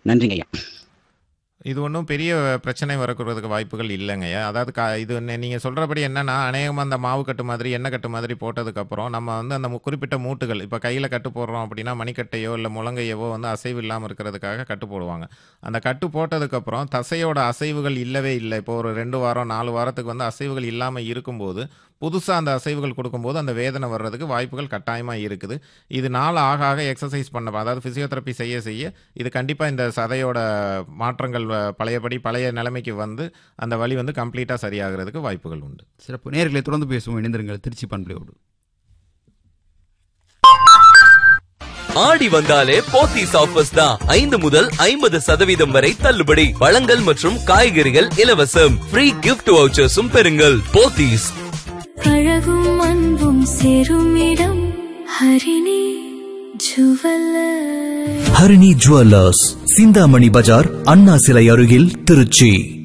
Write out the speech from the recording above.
நன்றிங்க ஐயா இது ஒன்றும் பெரிய பிரச்சனை வரக்கூறதுக்கு வாய்ப்புகள் இல்லைங்கய்யா அதாவது கா இது நீங்கள் சொல்கிறபடி என்னன்னா அநேகமாக அந்த மாவு கட்டு மாதிரி எண்ணெய் கட்டு மாதிரி போட்டதுக்கப்புறம் நம்ம வந்து அந்த மு- குறிப்பிட்ட மூட்டுகள் இப்போ கையில் கட்டு போடுறோம் அப்படின்னா மணிக்கட்டையோ இல்லை முழங்கையவோ வந்து அசைவு இல்லாமல் இருக்கிறதுக்காக கட்டு போடுவாங்க அந்த கட்டு போட்டதுக்கப்புறம் தசையோட அசைவுகள் இல்லவே இல்லை இப்போ ஒரு ரெண்டு வாரம் நாலு வாரத்துக்கு வந்து அசைவுகள் இல்லாமல் இருக்கும்போது புதுசாக அந்த அசைவுகள் கொடுக்கும்போது அந்த வேதனை வர்றதுக்கு வாய்ப்புகள் கட்டாயமாக இருக்குது இது நாள் ஆக ஆக எக்ஸசைஸ் பண்ண அதாவது ஃபிசியோதெரப்பி செய்ய செய்ய இது கண்டிப்பாக இந்த சதையோட மாற்றங்கள் வ- பழையபடி பழைய நிலைமைக்கு வந்து அந்த வலி வந்து கம்ப்ளீட்டாக சரியாகிறதுக்கு வாய்ப்புகள் உண்டு சிறப்பு நேர்களை தொடர்ந்து பேசுவோம் இணைந்திருங்கள் திருச்சி பண்பலையோடு ஆடி வந்தாலே போத்தீஸ் ஆஃபர்ஸ் தான் ஐந்து முதல் ஐம்பது சதவீதம் வரை தள்ளுபடி பழங்கள் மற்றும் காய்கறிகள் இலவசம் ஃப்ரீ கிஃப்ட் வவுச்சர்ஸும் பெறுங்கள் போத்தீஸ் அழகும் அன்பும் சேரும் இடம் ஹரிணி ஜுவல்லர் ஹரிணி ஜுவல்லர்ஸ் சிந்தாமணி பஜார் அண்ணா சிலை அருகில் திருச்சி